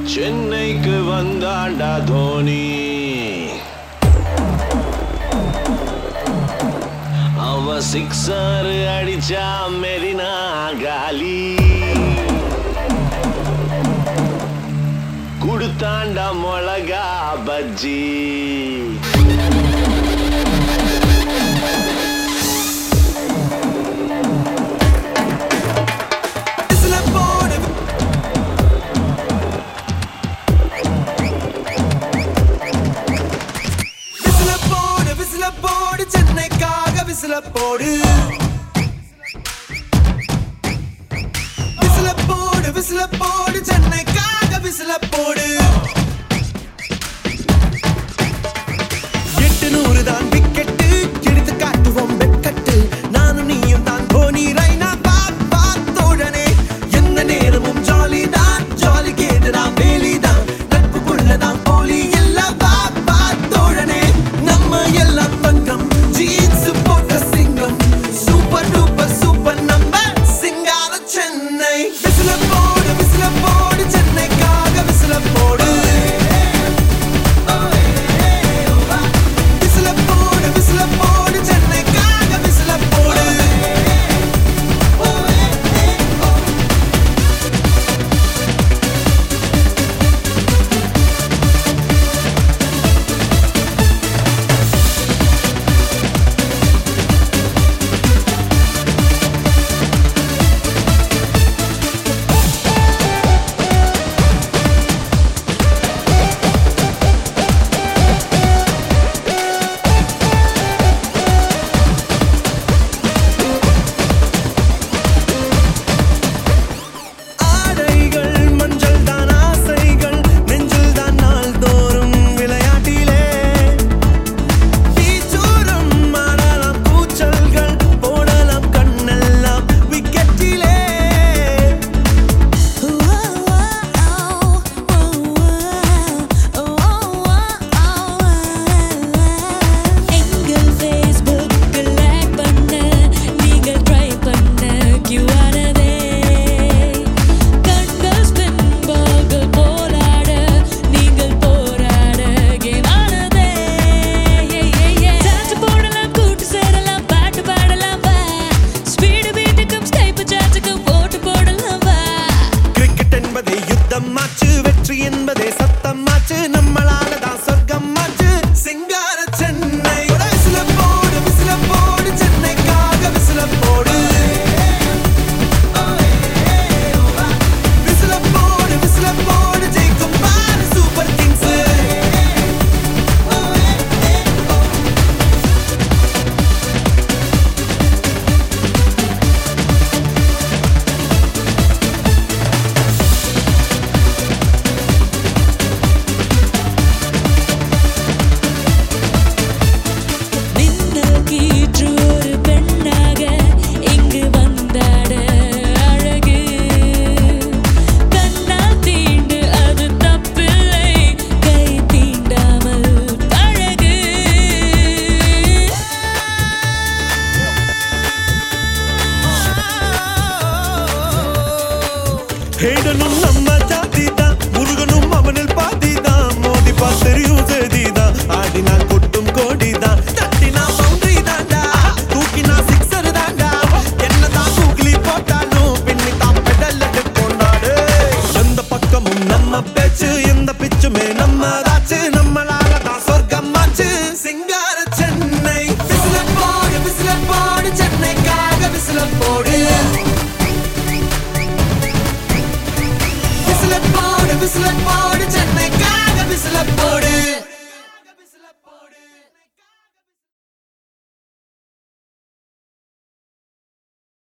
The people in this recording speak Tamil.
சென்னைக்கு வந்தாண்டா தோனி அவன் சிக்ஸர் அடிச்சா மெரினா காலி குடுத்தாண்டா மிளகா பஜ்ஜி விசில போடு விசில போடு விசில போடு சென்னைக்காக விசில போடு விசில போடு விசில போடு சென்னைக்காக விசில போடு எட்டு நூறு தான் விக்கெட்டு எடுத்து காட்டுவோம் வெட்கட்டு நானும் நீயும் தான் தோனி ரைனா பாத் பாத் தோழனே எந்த நேரமும் ஜாலி தான் ஜாலி கேட்டுதான் வேலி தான் நட்புக்குள்ளதான் போலி எல்லாம் பாத் பாத் தோழனே நம்ம எல்லாம் தங்கம் ஜீன்ஸ் போட்ட சிங்கம் சூப்பர் டூப்பர் சூப்பர் நம்ம சிங்கார சென்னை விசில போடு விசில போடு சென்னைக்காக விசில போடு விசில போடு விசில போடு சென்னைக்காக விசில போடு ஆடைகள் மஞ்சள் தான் ஆசைகள் நெஞ்சில் தான் நாள்தோறும் விளையாட்டிலே தீச்சூரம் மாறலாம் கூச்சல்கள் போடலாம் கண்ணெல்லாம் விக்கெட்டிலே எங்கள் ஃபேஸ்புக்கில் லைக் பண்ண நீங்கள் ட்ரை பண்ண கியூஆரவே கண்கள் ஸ்பின் பால்கள் போராட நீங்கள் போராட கேம் ஆனதே டான்ஸ் போடலாம் கூட்டு சேரலாம் பாட்டு பாடலாம் வா ஸ்பீடு பீட்டுக்கும் ஸ்கைப்பு சாட்சுக்கும் ஓட்டு போடலாம் வா கிரிக்கெட் என்பதே யுத்தம் மாச்சு வெற்றி என்பதே சத்தம் மாச்சு நம்மளால தான் சொர்க்கம் மாச்சு சிங்கார சென்னை விசில போடு விசில போடு சென்னைக்காக விசில போடு விசில போடு விசில போடு ஜெயிக்கும் பாரு சூப்பர் கிங்ஸ் மின்னல் கீற்று ஒரு பெண்ணாக இங்கு வந்தாட அழகு கண்ணால் தீண்டு அது தப்பில்லை கை தீண்டாமல் பழகு ஹேடனும் நம்ம ஜாதி தான் முருகனும் அவனில் பாதி தான் மோதி தெரியும்